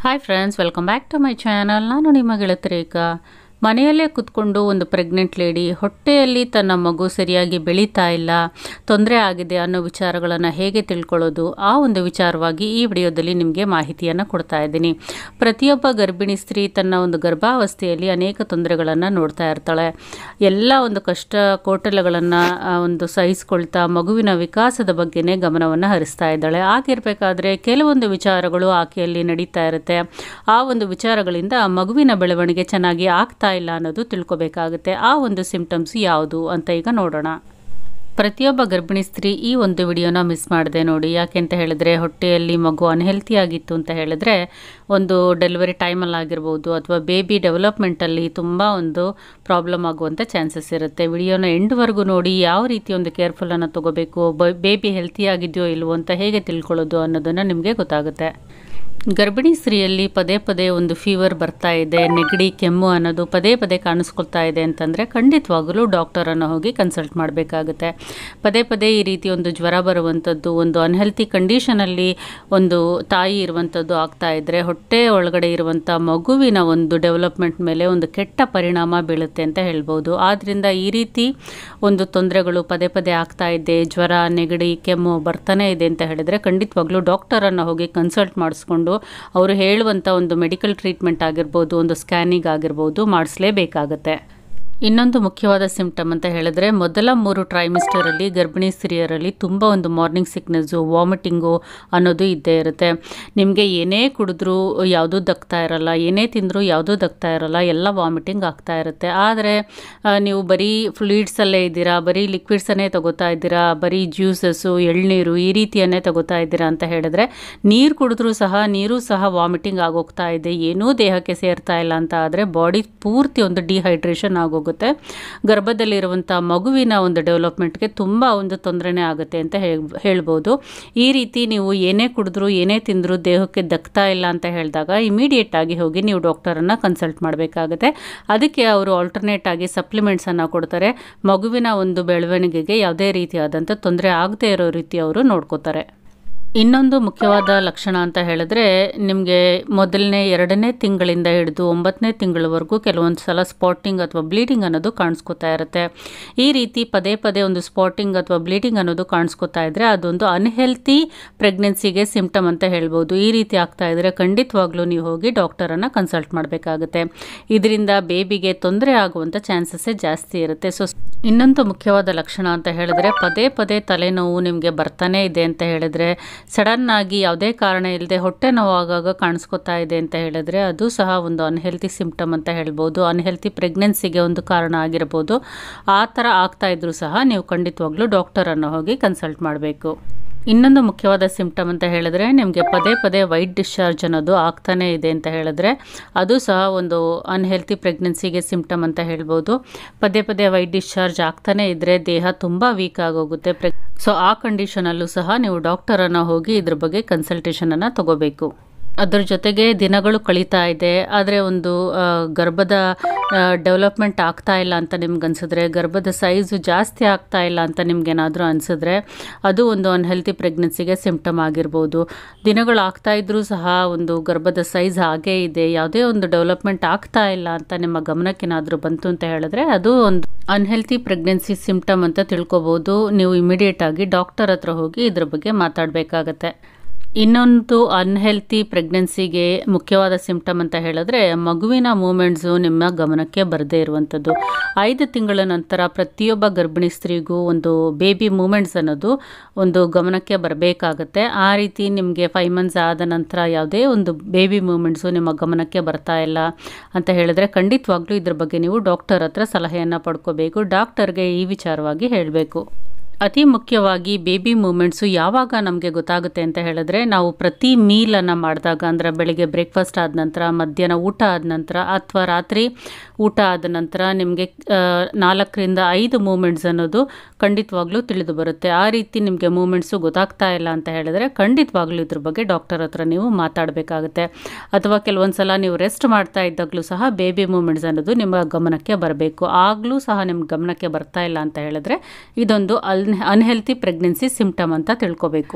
hi friends welcome back to my channel ನಾನು ನಿಮ್ಮ ಗೆಳತಿ ರೇಖಾ ಮನೆಯಲ್ಲೇ ಕೂತ್ಕೊಂಡು ಒಂದು ಪ್ರೆಗ್ನೆಂಟ್ ಲೇಡಿ ಹೊಟ್ಟೆಯಲ್ಲಿ ತನ್ನ ಮಗು ಸರಿಯಾಗಿ ಬೆಳೀತಾ ಇಲ್ಲ ತೊಂದರೆ ಆಗಿದೆ ಅನ್ನೋ ವಿಚಾರಗಳನ್ನು ಹೇಗೆ ತಿಳ್ಕೊಳ್ಳೋದು ಆ ಒಂದು ವಿಚಾರವಾಗಿ ಈ ವಿಡಿಯೋದಲ್ಲಿ ನಿಮಗೆ ಮಾಹಿತಿಯನ್ನು ಕೊಡ್ತಾ ಇದ್ದೀನಿ ಪ್ರತಿಯೊಬ್ಬ ಗರ್ಭಿಣಿ ಸ್ತ್ರೀ ತನ್ನ ಒಂದು ಗರ್ಭಾವಸ್ಥೆಯಲ್ಲಿ ಅನೇಕ ತೊಂದರೆಗಳನ್ನು ನೋಡ್ತಾ ಇರ್ತಾಳೆ ಎಲ್ಲ ಒಂದು ಕಷ್ಟ ಕೋಟಲೆಗಳನ್ನು ಒಂದು ಸಹಿಸ್ಕೊಳ್ತಾ ಮಗುವಿನ ವಿಕಾಸದ ಬಗ್ಗೆನೇ ಗಮನವನ್ನು ಹರಿಸ್ತಾ ಇದ್ದಾಳೆ ಆಗಿರಬೇಕಾದ್ರೆ ಕೆಲವೊಂದು ವಿಚಾರಗಳು ಆಕೆಯಲ್ಲಿ ನಡೀತಾ ಇರುತ್ತೆ ಆ ಒಂದು ವಿಚಾರಗಳಿಂದ ಮಗುವಿನ ಬೆಳವಣಿಗೆ ಚೆನ್ನಾಗಿ ಆಗ್ತಾ ಇಲ್ಲ ಅನ್ನೋದು ತಿಳ್ಕೊಬೇಕಾಗುತ್ತೆ ಆ ಒಂದು ಸಿಂಪ್ಟಮ್ಸ್ ಯಾವುದು ಅಂತ ಈಗ ನೋಡೋಣ ಪ್ರತಿಯೊಬ್ಬ ಗರ್ಭಿಣಿ ಸ್ತ್ರೀ ಈ ಒಂದು ವಿಡಿಯೋನ ಮಿಸ್ ಮಾಡಿದೆ ನೋಡಿ ಯಾಕೆ ಅಂತ ಹೇಳಿದ್ರೆ ಹೊಟ್ಟೆಯಲ್ಲಿ ಮಗು ಅನ್ಹೆಲ್ತಿ ಆಗಿತ್ತು ಅಂತ ಹೇಳಿದ್ರೆ ಒಂದು ಡೆಲಿವರಿ ಟೈಮಲ್ಲಿ ಆಗಿರ್ಬೋದು ಅಥವಾ ಬೇಬಿ ಡೆವಲಪ್ಮೆಂಟಲ್ಲಿ ತುಂಬ ಒಂದು ಪ್ರಾಬ್ಲಮ್ ಆಗುವಂಥ ಚಾನ್ಸಸ್ ಇರುತ್ತೆ ವಿಡಿಯೋನ ಎಂಡ್ವರೆಗೂ ನೋಡಿ ಯಾವ ರೀತಿ ಒಂದು ಕೇರ್ಫುಲ್ಲನ್ನು ತೊಗೋಬೇಕು ಬೇಬಿ ಹೆಲ್ತಿ ಆಗಿದೆಯೋ ಇಲ್ವೋ ಅಂತ ಹೇಗೆ ತಿಳ್ಕೊಳ್ಳೋದು ಅನ್ನೋದನ್ನು ನಿಮಗೆ ಗೊತ್ತಾಗುತ್ತೆ ಗರ್ಭಿಣಿ ಸ್ತ್ರೀಯಲ್ಲಿ ಪದೇ ಪದೇ ಒಂದು ಫೀವರ್ ಬರ್ತಾ ಇದೆ ನೆಗಡಿ ಕೆಮ್ಮು ಅನ್ನೋದು ಪದೇ ಪದೇ ಕಾಣಿಸ್ಕೊಳ್ತಾ ಇದೆ ಅಂತಂದರೆ ಖಂಡಿತವಾಗಲೂ ಡಾಕ್ಟರನ್ನು ಹೋಗಿ ಕನ್ಸಲ್ಟ್ ಮಾಡಬೇಕಾಗುತ್ತೆ ಪದೇ ಪದೇ ಈ ರೀತಿ ಒಂದು ಜ್ವರ ಬರುವಂಥದ್ದು ಒಂದು ಅನ್ಹೆಲ್ತಿ ಕಂಡೀಷನಲ್ಲಿ ಒಂದು ತಾಯಿ ಇರುವಂಥದ್ದು ಆಗ್ತಾ ಇದ್ದರೆ ಹೊಟ್ಟೆ ಒಳಗಡೆ ಇರುವಂಥ ಮಗುವಿನ ಒಂದು ಡೆವಲಪ್ಮೆಂಟ್ ಮೇಲೆ ಒಂದು ಕೆಟ್ಟ ಪರಿಣಾಮ ಬೀಳುತ್ತೆ ಅಂತ ಹೇಳ್ಬೋದು ಆದ್ದರಿಂದ ಈ ರೀತಿ ಒಂದು ತೊಂದರೆಗಳು ಪದೇ ಪದೇ ಆಗ್ತಾ ಇದೆ ಜ್ವರ ನೆಗಡಿ ಕೆಮ್ಮು ಬರ್ತಾನೆ ಇದೆ ಅಂತ ಹೇಳಿದರೆ ಖಂಡಿತವಾಗ್ಲೂ ಡಾಕ್ಟರನ್ನು ಹೋಗಿ ಕನ್ಸಲ್ಟ್ ಮಾಡಿಸ್ಕೊಂಡು ಅವರು ಹೇಳುವಂಥ ಒಂದು ಮೆಡಿಕಲ್ ಟ್ರೀಟ್ಮೆಂಟ್ ಆಗಿರ್ಬೋದು ಒಂದು ಸ್ಕ್ಯಾನಿಂಗ್ ಆಗಿರ್ಬೋದು ಮಾಡಿಸ್ಲೇಬೇಕಾಗತ್ತೆ ಇನ್ನೊಂದು ಮುಖ್ಯವಾದ ಸಿಂಪ್ಟಮ್ ಅಂತ ಹೇಳಿದ್ರೆ ಮೊದಲ ಮೂರು ಟ್ರೈಮಿಸ್ಟರಲ್ಲಿ ಗರ್ಭಿಣಿ ಸ್ತ್ರೀಯರಲ್ಲಿ ತುಂಬ ಒಂದು ಮಾರ್ನಿಂಗ್ ಸಿಕ್ನೆಸ್ಸು ವಾಮಿಟಿಂಗು ಅನ್ನೋದು ಇದ್ದೇ ಇರುತ್ತೆ ನಿಮಗೆ ಏನೇ ಕುಡಿದ್ರೂ ಯಾವುದೂ ದಕ್ತಾ ಇರಲ್ಲ ಏನೇ ತಿಂದರೂ ಯಾವುದೂ ದಕ್ತಾ ಇರಲ್ಲ ಎಲ್ಲ ವಾಮಿಟಿಂಗ್ ಆಗ್ತಾ ಇರುತ್ತೆ ಆದರೆ ನೀವು ಬರೀ ಫ್ಲೂಯಿಡ್ಸಲ್ಲೇ ಇದ್ದೀರಾ ಬರೀ ಲಿಕ್ವಿಡ್ಸನ್ನೇ ತಗೋತಾ ಇದ್ದೀರಾ ಬರೀ ಜ್ಯೂಸಸ್ಸು ಎಳ್ನೀರು ಈ ರೀತಿಯನ್ನೇ ತಗೋತಾ ಇದ್ದೀರಾ ಅಂತ ಹೇಳಿದ್ರೆ ನೀರು ಕುಡಿದ್ರೂ ಸಹ ನೀರು ಸಹ ವಾಮಿಟಿಂಗ್ ಆಗೋಗ್ತಾ ಇದೆ ಏನೂ ದೇಹಕ್ಕೆ ಸೇರ್ತಾ ಇಲ್ಲ ಅಂತ ಆದರೆ ಬಾಡಿ ಪೂರ್ತಿ ಒಂದು ಡಿಹೈಡ್ರೇಷನ್ ಆಗೋಗುತ್ತೆ ಗರ್ಭದಲ್ಲಿರುವಂಥ ಮಗುವಿನ ಒಂದು ಡೆವಲಪ್ಮೆಂಟ್ಗೆ ತುಂಬ ಒಂದು ತೊಂದರೆನೇ ಆಗುತ್ತೆ ಅಂತ ಹೇಳ್ಬೋದು ಈ ರೀತಿ ನೀವು ಏನೇ ಕುಡಿದ್ರೂ ಏನೇ ತಿಂದರೂ ದೇಹಕ್ಕೆ ದಕ್ತಾ ಇಲ್ಲ ಅಂತ ಹೇಳಿದಾಗ ಇಮಿಡಿಯೇಟ್ ಆಗಿ ಹೋಗಿ ನೀವು ಡಾಕ್ಟರನ್ನು ಕನ್ಸಲ್ಟ್ ಮಾಡಬೇಕಾಗುತ್ತೆ ಅದಕ್ಕೆ ಅವರು ಆಲ್ಟರ್ನೇಟ್ ಆಗಿ ಸಪ್ಲಿಮೆಂಟ್ಸನ್ನು ಕೊಡ್ತಾರೆ ಮಗುವಿನ ಒಂದು ಬೆಳವಣಿಗೆಗೆ ಯಾವುದೇ ರೀತಿಯಾದಂಥ ತೊಂದರೆ ಆಗದೇ ಇರೋ ರೀತಿ ಅವರು ನೋಡ್ಕೋತಾರೆ ಇನ್ನೊಂದು ಮುಖ್ಯವಾದ ಲಕ್ಷಣ ಅಂತ ಹೇಳಿದ್ರೆ ನಿಮಗೆ ಮೊದಲನೇ ಎರಡನೇ ತಿಂಗಳಿಂದ ಹಿಡಿದು ಒಂಬತ್ತನೇ ತಿಂಗಳವರೆಗೂ ಕೆಲವೊಂದು ಸಲ ಸ್ಪಾಟಿಂಗ್ ಅಥವಾ ಬ್ಲೀಡಿಂಗ್ ಅನ್ನೋದು ಕಾಣಿಸ್ಕೊತಾ ಇರುತ್ತೆ ಈ ರೀತಿ ಪದೇ ಪದೇ ಒಂದು ಸ್ಪಾಟಿಂಗ್ ಅಥವಾ ಬ್ಲೀಡಿಂಗ್ ಅನ್ನೋದು ಕಾಣಿಸ್ಕೊತಾ ಇದ್ರೆ ಅದೊಂದು ಅನ್ಹೆಲ್ತಿ ಪ್ರೆಗ್ನೆನ್ಸಿಗೆ ಸಿಂಪ್ಟಮ್ ಅಂತ ಹೇಳ್ಬೋದು ಈ ರೀತಿ ಆಗ್ತಾ ಇದ್ರೆ ಖಂಡಿತವಾಗ್ಲೂ ನೀವು ಹೋಗಿ ಡಾಕ್ಟರನ್ನು ಕನ್ಸಲ್ಟ್ ಮಾಡಬೇಕಾಗುತ್ತೆ ಇದರಿಂದ ಬೇಬಿಗೆ ತೊಂದರೆ ಆಗುವಂಥ ಚಾನ್ಸಸ್ಸೇ ಜಾಸ್ತಿ ಇರುತ್ತೆ ಸೊ ಇನ್ನೊಂದು ಮುಖ್ಯವಾದ ಲಕ್ಷಣ ಅಂತ ಹೇಳಿದ್ರೆ ಪದೇ ಪದೇ ತಲೆನೋವು ನಿಮಗೆ ಬರ್ತಾನೆ ಇದೆ ಅಂತ ಹೇಳಿದ್ರೆ ಸಡನ್ ಆಗಿ ಯಾವುದೇ ಕಾರಣ ಇಲ್ಲದೆ ಹೊಟ್ಟೆ ನೋವಾಗಾಗ ಕಾಣಿಸ್ಕೊತಾ ಇದೆ ಅಂತ ಹೇಳಿದ್ರೆ ಅದು ಸಹ ಒಂದು ಅನ್ಹೆಲ್ತಿ ಸಿಂಪ್ಟಮ್ ಅಂತ ಹೇಳ್ಬೋದು ಅನ್ಹೆಲ್ತಿ ಪ್ರೆಗ್ನೆನ್ಸಿಗೆ ಒಂದು ಕಾರಣ ಆಗಿರ್ಬೋದು ಆ ಥರ ಆಗ್ತಾ ಇದ್ರೂ ಸಹ ನೀವು ಖಂಡಿತವಾಗ್ಲೂ ಡಾಕ್ಟರನ್ನು ಹೋಗಿ ಕನ್ಸಲ್ಟ್ ಮಾಡಬೇಕು ಇನ್ನೊಂದು ಮುಖ್ಯವಾದ ಸಿಂಪ್ಟಮ್ ಅಂತ ಹೇಳಿದ್ರೆ ನಿಮಗೆ ಪದೇ ಪದೇ ವೈಟ್ ಡಿಸ್ಚಾರ್ಜ್ ಅನ್ನೋದು ಆಗ್ತಾನೇ ಇದೆ ಅಂತ ಹೇಳಿದ್ರೆ ಅದು ಸಹ ಒಂದು ಅನ್ಹೆಲ್ತಿ ಪ್ರೆಗ್ನೆನ್ಸಿಗೆ ಸಿಂಪ್ಟಮ್ ಅಂತ ಹೇಳ್ಬೋದು ಪದೇ ಪದೇ ವೈಟ್ ಡಿಸ್ಚಾರ್ಜ್ ಆಗ್ತಾನೇ ಇದ್ದರೆ ದೇಹ ತುಂಬ ವೀಕ್ ಆಗೋಗುತ್ತೆ ಪ್ರೆಗ್ ಸೊ ಆ ಕಂಡೀಷನಲ್ಲೂ ಸಹ ನೀವು ಡಾಕ್ಟರನ್ನು ಹೋಗಿ ಇದ್ರ ಬಗ್ಗೆ ಕನ್ಸಲ್ಟೇಷನನ್ನು ತಗೋಬೇಕು ಅದ್ರ ಜೊತೆಗೆ ದಿನಗಳು ಕಳೀತಾ ಇದೆ ಆದರೆ ಒಂದು ಗರ್ಭದ ಡೆವಲಪ್ಮೆಂಟ್ ಆಗ್ತಾ ಇಲ್ಲ ಅಂತ ನಿಮ್ಗೆ ಅನಿಸಿದ್ರೆ ಗರ್ಭದ ಸೈಜು ಜಾಸ್ತಿ ಆಗ್ತಾ ಇಲ್ಲ ಅಂತ ನಿಮ್ಗೇನಾದರೂ ಅನಿಸಿದ್ರೆ ಅದು ಒಂದು ಅನ್ಹೆಲ್ತಿ ಪ್ರೆಗ್ನೆನ್ಸಿಗೆ ಸಿಂಪ್ಟಮ್ ಆಗಿರ್ಬೋದು ದಿನಗಳು ಆಗ್ತಾ ಇದ್ರೂ ಸಹ ಒಂದು ಗರ್ಭದ ಸೈಜ್ ಹಾಗೇ ಇದೆ ಯಾವುದೇ ಒಂದು ಡೆವಲಪ್ಮೆಂಟ್ ಆಗ್ತಾ ಇಲ್ಲ ಅಂತ ನಿಮ್ಮ ಗಮನಕ್ಕೇನಾದರೂ ಬಂತು ಅಂತ ಹೇಳಿದ್ರೆ ಅದು ಒಂದು ಅನ್ಹೆಲ್ತಿ ಪ್ರೆಗ್ನೆನ್ಸಿ ಸಿಂಪ್ಟಮ್ ಅಂತ ತಿಳ್ಕೊಬೋದು ನೀವು ಇಮಿಡಿಯೇಟ್ ಆಗಿ ಡಾಕ್ಟರ್ ಹತ್ರ ಹೋಗಿ ಇದ್ರ ಬಗ್ಗೆ ಮಾತಾಡಬೇಕಾಗತ್ತೆ ಇನ್ನೊಂದು ಅನ್ಹೆಲ್ತಿ ಪ್ರೆಗ್ನೆನ್ಸಿಗೆ ಮುಖ್ಯವಾದ ಸಿಂಪ್ಟಮ್ ಅಂತ ಹೇಳಿದ್ರೆ ಮಗುವಿನ ಮೂಮೆಂಟ್ಸು ನಿಮ್ಮ ಗಮನಕ್ಕೆ ಬರದೇ ಇರುವಂಥದ್ದು ಐದು ತಿಂಗಳ ನಂತರ ಪ್ರತಿಯೊಬ್ಬ ಗರ್ಭಿಣಿ ಸ್ತ್ರೀಗೂ ಒಂದು ಬೇಬಿ ಮೂಮೆಂಟ್ಸ್ ಅನ್ನೋದು ಒಂದು ಗಮನಕ್ಕೆ ಬರಬೇಕಾಗತ್ತೆ ಆ ರೀತಿ ನಿಮಗೆ ಫೈವ್ ಮಂತ್ಸ್ ಆದ ನಂತರ ಯಾವುದೇ ಒಂದು ಬೇಬಿ ಮೂಮೆಂಟ್ಸು ನಿಮ್ಮ ಗಮನಕ್ಕೆ ಬರ್ತಾ ಇಲ್ಲ ಅಂತ ಹೇಳಿದ್ರೆ ಖಂಡಿತವಾಗ್ಲೂ ಇದ್ರ ಬಗ್ಗೆ ನೀವು ಡಾಕ್ಟರ್ ಹತ್ರ ಸಲಹೆಯನ್ನು ಪಡ್ಕೋಬೇಕು ಡಾಕ್ಟರ್ಗೆ ಈ ವಿಚಾರವಾಗಿ ಹೇಳಬೇಕು ಅತಿ ಮುಖ್ಯವಾಗಿ ಬೇಬಿ ಮೂಮೆಂಟ್ಸು ಯಾವಾಗ ನಮಗೆ ಗೊತ್ತಾಗುತ್ತೆ ಅಂತ ಹೇಳಿದ್ರೆ ನಾವು ಪ್ರತಿ ಮೀಲನ್ನು ಮಾಡಿದಾಗ ಅಂದರೆ ಬೆಳಿಗ್ಗೆ ಬ್ರೇಕ್ಫಾಸ್ಟ್ ಆದ ನಂತರ ಮಧ್ಯಾಹ್ನ ಊಟ ಆದ ನಂತರ ಅಥವಾ ರಾತ್ರಿ ಊಟ ಆದ ನಂತರ ನಿಮಗೆ ನಾಲ್ಕರಿಂದ ಐದು ಮೂಮೆಂಟ್ಸ್ ಅನ್ನೋದು ಖಂಡಿತವಾಗ್ಲೂ ತಿಳಿದು ಬರುತ್ತೆ ಆ ರೀತಿ ನಿಮಗೆ ಮೂಮೆಂಟ್ಸು ಗೊತ್ತಾಗ್ತಾ ಇಲ್ಲ ಅಂತ ಹೇಳಿದ್ರೆ ಖಂಡಿತವಾಗ್ಲೂ ಇದ್ರ ಬಗ್ಗೆ ಡಾಕ್ಟರ್ ಹತ್ರ ನೀವು ಮಾತಾಡಬೇಕಾಗುತ್ತೆ ಅಥವಾ ಕೆಲವೊಂದು ಸಲ ನೀವು ರೆಸ್ಟ್ ಮಾಡ್ತಾ ಇದ್ದಾಗಲೂ ಸಹ ಬೇಬಿ ಮೂಮೆಂಟ್ಸ್ ಅನ್ನೋದು ನಿಮ್ಮ ಗಮನಕ್ಕೆ ಬರಬೇಕು ಆಗಲೂ ಸಹ ನಿಮ್ಮ ಗಮನಕ್ಕೆ ಬರ್ತಾ ಇಲ್ಲ ಅಂತ ಹೇಳಿದ್ರೆ ಇದೊಂದು ಅಲ್ ಅನ್ಹೆಲ್ತಿ ಪ್ರೆಗ್ನೆನ್ಸಿ ಸಿಂಪ್ಟಮ್ ಅಂತ ತಿಳ್ಕೊಬೇಕು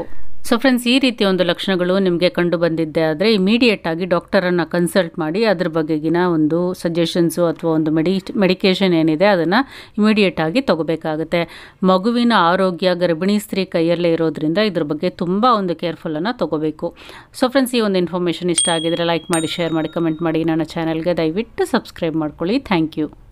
ಸೊ ಫ್ರೆಂಡ್ಸ್ ಈ ರೀತಿ ಒಂದು ಲಕ್ಷಣಗಳು ನಿಮಗೆ ಕಂಡು ಬಂದಿದ್ದೆ ಆದರೆ ಇಮಿಡಿಯೇಟ್ ಆಗಿ ಡಾಕ್ಟರನ್ನು ಕನ್ಸಲ್ಟ್ ಮಾಡಿ ಅದ್ರ ಬಗೆಗಿನ ಒಂದು ಸಜೆಷನ್ಸು ಅಥವಾ ಒಂದು ಮೆಡಿ ಮೆಡಿಕೇಷನ್ ಏನಿದೆ ಅದನ್ನು ಇಮಿಡಿಯೇಟ್ ಆಗಿ ತಗೋಬೇಕಾಗುತ್ತೆ ಮಗುವಿನ ಆರೋಗ್ಯ ಗರ್ಭಿಣಿ ಸ್ತ್ರೀ ಕೈಯಲ್ಲೇ ಇರೋದ್ರಿಂದ ಇದ್ರ ಬಗ್ಗೆ ತುಂಬ ಒಂದು ಕೇರ್ಫುಲ್ಲನ್ನು ತಗೋಬೇಕು ಸೊ ಫ್ರೆಂಡ್ಸ್ ಈ ಒಂದು ಇನ್ಫಾರ್ಮೇಷನ್ ಇಷ್ಟ ಆಗಿದ್ರೆ ಲೈಕ್ ಮಾಡಿ ಶೇರ್ ಮಾಡಿ ಕಮೆಂಟ್ ಮಾಡಿ ನನ್ನ ಚಾನಲ್ಗೆ ದಯವಿಟ್ಟು ಸಬ್ಸ್ಕ್ರೈಬ್ ಮಾಡ್ಕೊಳ್ಳಿ ಥ್ಯಾಂಕ್ ಯು